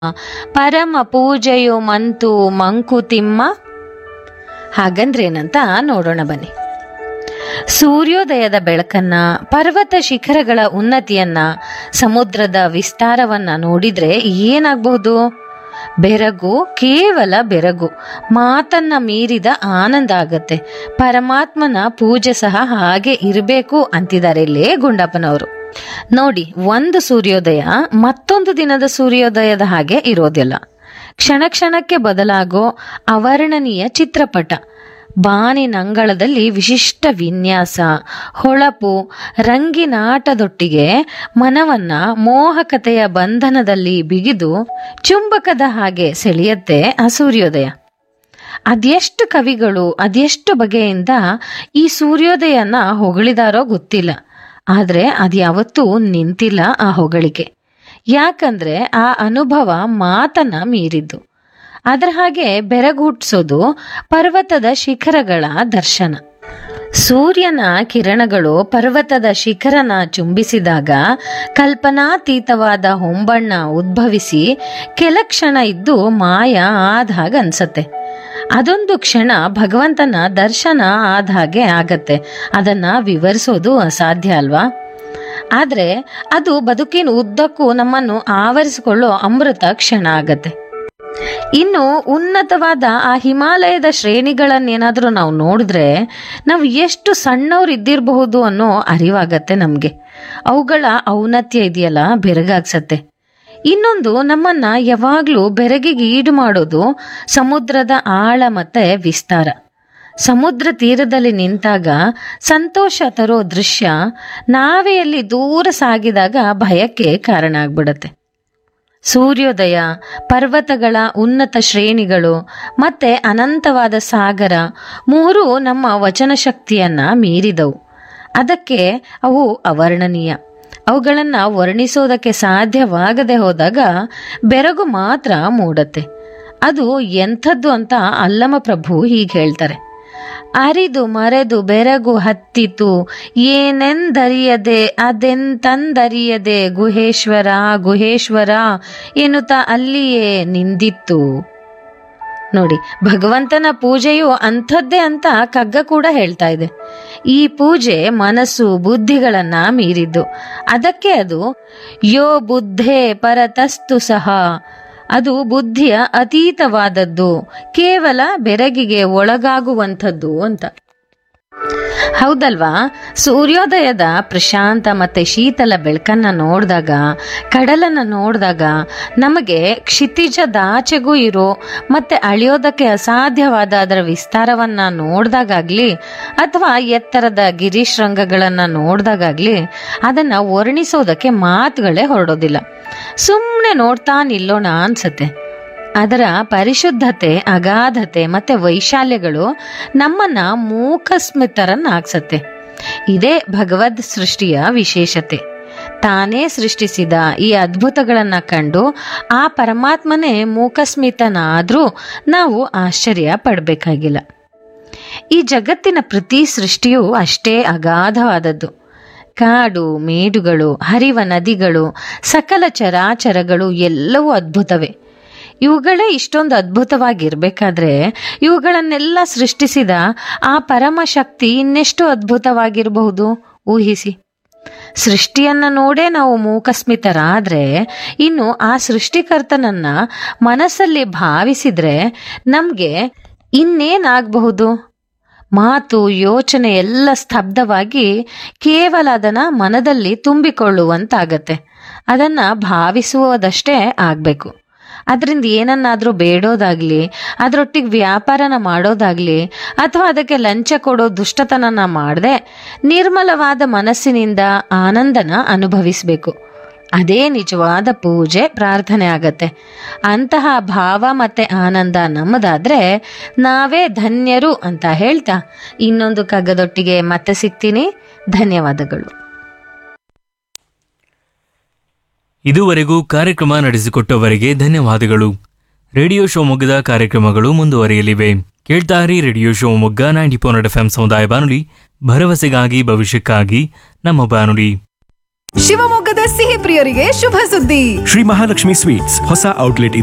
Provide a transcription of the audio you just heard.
ಪರಮ ಪೂಜೆಯು ಮಂತು ಮಂಕುತಿಮ್ಮ ಹಾಗಂದ್ರೇನಂತ ನೋಡೋಣ ಬನ್ನಿ ಸೂರ್ಯೋದಯದ ಬೆಳಕನ್ನ ಪರ್ವತ ಶಿಖರಗಳ ಉನ್ನತಿಯನ್ನ ಸಮುದ್ರದ ವಿಸ್ತಾರವನ್ನ ನೋಡಿದ್ರೆ ಏನಾಗಬಹುದು ಬೆರಗು ಕೇವಲ ಬೆರಗು ಮಾತನ್ನ ಮೀರಿದ ಆನಂದ ಆಗತ್ತೆ ಪರಮಾತ್ಮನ ಪೂಜೆ ಸಹ ಹಾಗೆ ಇರಬೇಕು ಅಂತಿದ್ದಾರೆ ಇಲ್ಲೇ ಗುಂಡಪ್ಪನವರು ನೋಡಿ ಒಂದು ಸೂರ್ಯೋದಯ ಮತ್ತೊಂದು ದಿನದ ಸೂರ್ಯೋದಯದ ಹಾಗೆ ಇರೋದಿಲ್ಲ ಕ್ಷಣ ಕ್ಷಣಕ್ಕೆ ಬದಲಾಗೋ ಅವರ್ಣನೀಯ ಚಿತ್ರಪಟ ಬಾನಿನಂಗಳದಲ್ಲಿ ವಿಶಿಷ್ಟ ವಿನ್ಯಾಸ ಹೊಳಪು ರಂಗಿನಾಟದೊಟ್ಟಿಗೆ ಮನವನ್ನ ಮೋಹಕತೆಯ ಬಂಧನದಲ್ಲಿ ಬಿಗಿದು ಚುಂಬಕದ ಹಾಗೆ ಸೆಳೆಯತ್ತೆ ಆ ಸೂರ್ಯೋದಯ ಅದೆಷ್ಟು ಕವಿಗಳು ಅದೆಷ್ಟು ಬಗೆಯಿಂದ ಈ ಸೂರ್ಯೋದಯನ ಹೊಗಳಿದಾರೋ ಗೊತ್ತಿಲ್ಲ ಆದ್ರೆ ಅದ್ಯಾವತ್ತೂ ನಿಂತಿಲ್ಲ ಆ ಹೊಗಳಿಕೆ ಯಾಕಂದ್ರೆ ಆ ಅನುಭವ ಮಾತನ್ನ ಮೀರಿದ್ದು ಅದರ ಹಾಗೆ ಬೆರಗು ಹುಟ್ಟಿಸೋದು ಪರ್ವತದ ಶಿಖರಗಳ ದರ್ಶನ ಸೂರ್ಯನ ಕಿರಣಗಳು ಪರ್ವತದ ಶಿಖರನ ಚುಂಬಿಸಿದಾಗ ಕಲ್ಪನಾತೀತವಾದ ಹೊಂಬಣ್ಣ ಉದ್ಭವಿಸಿ ಕೆಲ ಕ್ಷಣ ಇದ್ದು ಮಾಯ ಆದ ಹಾಗೆ ಅನ್ಸತ್ತೆ ಅದೊಂದು ಕ್ಷಣ ಭಗವಂತನ ದರ್ಶನ ಆದ ಹಾಗೆ ಆಗತ್ತೆ ಅದನ್ನ ವಿವರಿಸೋದು ಅಸಾಧ್ಯ ಅಲ್ವಾ ಆದ್ರೆ ಅದು ಬದುಕಿನ ಉದ್ದಕ್ಕೂ ನಮ್ಮನ್ನು ಆವರಿಸಿಕೊಳ್ಳೋ ಅಮೃತ ಕ್ಷಣ ಆಗತ್ತೆ ಇನ್ನು ಉನ್ನತವಾದ ಆ ಹಿಮಾಲಯದ ಶ್ರೇಣಿಗಳನ್ನೇನಾದ್ರೂ ನಾವು ನೋಡಿದ್ರೆ ನಾವು ಎಷ್ಟು ಸಣ್ಣವ್ರು ಇದ್ದಿರಬಹುದು ಅನ್ನೋ ಅರಿವಾಗತ್ತೆ ನಮಗೆ ಅವುಗಳ ಔನ್ನತ್ಯ ಇದೆಯಲ್ಲ ಬೆರಗಾಗ್ಸತ್ತೆ ಇನ್ನೊಂದು ನಮ್ಮನ್ನ ಯಾವಾಗ್ಲೂ ಬೆರಗಿಗೆ ಈಡು ಮಾಡೋದು ಸಮುದ್ರದ ಆಳ ಮತ್ತೆ ವಿಸ್ತಾರ ಸಮುದ್ರ ತೀರದಲ್ಲಿ ನಿಂತಾಗ ಸಂತೋಷ ತರೋ ದೃಶ್ಯ ನಾವೇ ಅಲ್ಲಿ ದೂರ ಸಾಗಿದಾಗ ಭಯಕ್ಕೆ ಕಾರಣ ಆಗ್ಬಿಡತ್ತೆ ಸೂರ್ಯೋದಯ ಪರ್ವತಗಳ ಉನ್ನತ ಶ್ರೇಣಿಗಳು ಮತ್ತೆ ಅನಂತವಾದ ಸಾಗರ ಮೂರೂ ನಮ್ಮ ವಚನ ಶಕ್ತಿಯನ್ನ ಮೀರಿದವು ಅದಕ್ಕೆ ಅವು ಅವರ್ಣನೀಯ ಅವುಗಳನ್ನ ವರ್ಣಿಸೋದಕ್ಕೆ ಸಾಧ್ಯವಾಗದೆ ಹೋದಾಗ ಬೆರಗು ಮಾತ್ರ ಮೂಡತ್ತೆ ಅದು ಎಂಥದ್ದು ಅಂತ ಅಲ್ಲಮ ಪ್ರಭು ಹೀಗೆ ಹೇಳ್ತಾರೆ ಅರಿದು ಮರೆದು ಬೆರಗು ಹತ್ತಿತು ಏನೆಂದರಿಯದೆ ಅದೆಂತಂದರಿಯದೆ ಗುಹೇಶ್ವರ ಗುಹೇಶ್ವರ ಎನ್ನುತ್ತಾ ಅಲ್ಲಿಯೇ ನಿಂದಿತ್ತು ನೋಡಿ ಭಗವಂತನ ಪೂಜೆಯು ಅಂಥದ್ದೇ ಅಂತ ಕಗ್ಗ ಕೂಡ ಹೇಳ್ತಾ ಇದೆ ಈ ಪೂಜೆ ಮನಸ್ಸು ಬುದ್ಧಿಗಳನ್ನ ಮೀರಿದ್ದು ಅದಕ್ಕೆ ಅದು ಯೋ ಬುದ್ಧೇ ಪರತಸ್ತು ಸಹ ಅದು ಬುದ್ಧಿಯ ಅತೀತವಾದದ್ದು ಕೇವಲ ಬೆರಗಿಗೆ ಒಳಗಾಗುವಂಥದ್ದು ಅಂತ ಹೌದಲ್ವಾ ಸೂರ್ಯೋದಯದ ಪ್ರಶಾಂತ ಮತ್ತೆ ಶೀತಲ ಬೆಳಕನ್ನ ನೋಡಿದಾಗ ಕಡಲನ್ನ ನೋಡಿದಾಗ ನಮಗೆ ಕ್ಷಿತಿಜದಾಚೆಗೂ ಇರೋ ಮತ್ತೆ ಅಳಿಯೋದಕ್ಕೆ ಅಸಾಧ್ಯವಾದ ಅದರ ವಿಸ್ತಾರವನ್ನ ನೋಡ್ದಾಗ್ಲಿ ಅಥವಾ ಎತ್ತರದ ಗಿರಿಶೃಂಗಗಳನ್ನ ನೋಡ್ದಾಗ್ಲಿ ಅದನ್ನ ವರ್ಣಿಸೋದಕ್ಕೆ ಮಾತುಗಳೇ ಹೊರಡೋದಿಲ್ಲ ಸುಮ್ಮನೆ ನೋಡ್ತಾ ನಿಲ್ಲೋಣ ಅನ್ಸತ್ತೆ ಅದರ ಪರಿಶುದ್ಧತೆ ಅಗಾಧತೆ ಮತ್ತೆ ವೈಶಾಲ್ಯಗಳು ನಮ್ಮನ್ನ ಮೂಕಸ್ಮಿತರನ್ನಾಗ್ಸತ್ತೆ ಇದೇ ಭಗವದ್ ಸೃಷ್ಟಿಯ ವಿಶೇಷತೆ ತಾನೇ ಸೃಷ್ಟಿಸಿದ ಈ ಅದ್ಭುತಗಳನ್ನ ಕಂಡು ಆ ಪರಮಾತ್ಮನೇ ಮೂಕಸ್ಮಿತನಾದ್ರೂ ನಾವು ಆಶ್ಚರ್ಯ ಪಡಬೇಕಾಗಿಲ್ಲ ಈ ಜಗತ್ತಿನ ಪ್ರತಿ ಸೃಷ್ಟಿಯೂ ಅಷ್ಟೇ ಅಗಾಧವಾದದ್ದು ಕಾಡು ಮೇಡುಗಳು ಹರಿವ ನದಿಗಳು ಸಕಲ ಚರಾಚರಗಳು ಎಲ್ಲವೂ ಅದ್ಭುತವೇ ಇವುಗಳೇ ಇಷ್ಟೊಂದು ಅದ್ಭುತವಾಗಿರ್ಬೇಕಾದ್ರೆ ಇವುಗಳನ್ನೆಲ್ಲ ಸೃಷ್ಟಿಸಿದ ಆ ಪರಮಶಕ್ತಿ ಇನ್ನೆಷ್ಟು ಅದ್ಭುತವಾಗಿರಬಹುದು ಊಹಿಸಿ ಸೃಷ್ಟಿಯನ್ನ ನೋಡೇ ನಾವು ಮೂಕಸ್ಮಿತರಾದ್ರೆ ಇನ್ನು ಆ ಸೃಷ್ಟಿಕರ್ತನನ್ನ ಮನಸ್ಸಲ್ಲಿ ಭಾವಿಸಿದ್ರೆ ನಮ್ಗೆ ಇನ್ನೇನಾಗಬಹುದು ಮಾತು ಯೋಚನೆ ಎಲ್ಲ ಸ್ತಬ್ಧವಾಗಿ ಕೇವಲ ಅದನ್ನ ಮನದಲ್ಲಿ ತುಂಬಿಕೊಳ್ಳುವಂತಾಗತ್ತೆ ಅದನ್ನ ಭಾವಿಸುವುದಷ್ಟೇ ಆಗ್ಬೇಕು ಅದರಿಂದ ಏನನ್ನಾದ್ರೂ ಬೇಡೋದಾಗ್ಲಿ ಅದರೊಟ್ಟಿಗೆ ವ್ಯಾಪಾರನ ಮಾಡೋದಾಗ್ಲಿ ಅಥವಾ ಅದಕ್ಕೆ ಲಂಚ ಕೊಡೋ ದುಷ್ಟತನನ ಮಾಡದೆ ನಿರ್ಮಲವಾದ ಮನಸ್ಸಿನಿಂದ ಆನಂದನ ಅನುಭವಿಸಬೇಕು ಅದೇ ನಿಜವಾದ ಪೂಜೆ ಪ್ರಾರ್ಥನೆ ಆಗತ್ತೆ ಅಂತಹ ಭಾವ ಮತ್ತೆ ಆನಂದ ನಮ್ಮದಾದ್ರೆ ನಾವೇ ಧನ್ಯರು ಅಂತ ಹೇಳ್ತಾ ಇನ್ನೊಂದು ಕಗ್ಗದೊಟ್ಟಿಗೆ ಮತ್ತೆ ಸಿಗ್ತೀನಿ ಧನ್ಯವಾದಗಳು ಇದುವರೆಗೂ ಕಾರ್ಯಕ್ರಮ ನಡೆಸಿಕೊಟ್ಟವರಿಗೆ ಧನ್ಯವಾದಗಳು ರೇಡಿಯೋ ಶಿವಮೊಗ್ಗದ ಕಾರ್ಯಕ್ರಮಗಳು ಮುಂದುವರಿಯಲಿವೆ ಕೇಳ್ತಾರಿ radio Shivamogga ninety four F M ಸಮುದಾಯ ಬಾನುಲಿ ಭರವಸೆಗಾಗಿ ಭವಿಷ್ಯಕ್ಕಾಗಿ ನಮ್ಮ ಬಾನುಲಿ ಶಿವಮೊಗ್ಗದ ಸಿಹಿ ಪ್ರಿಯರಿಗೆ ಶುಭ ಸುದ್ದಿ ಶ್ರೀ ಮಹಾಲಕ್ಷ್ಮಿ ಸ್ವೀಟ್ಸ್ ಹೊಸ ಔಟ್ಲೆಟ್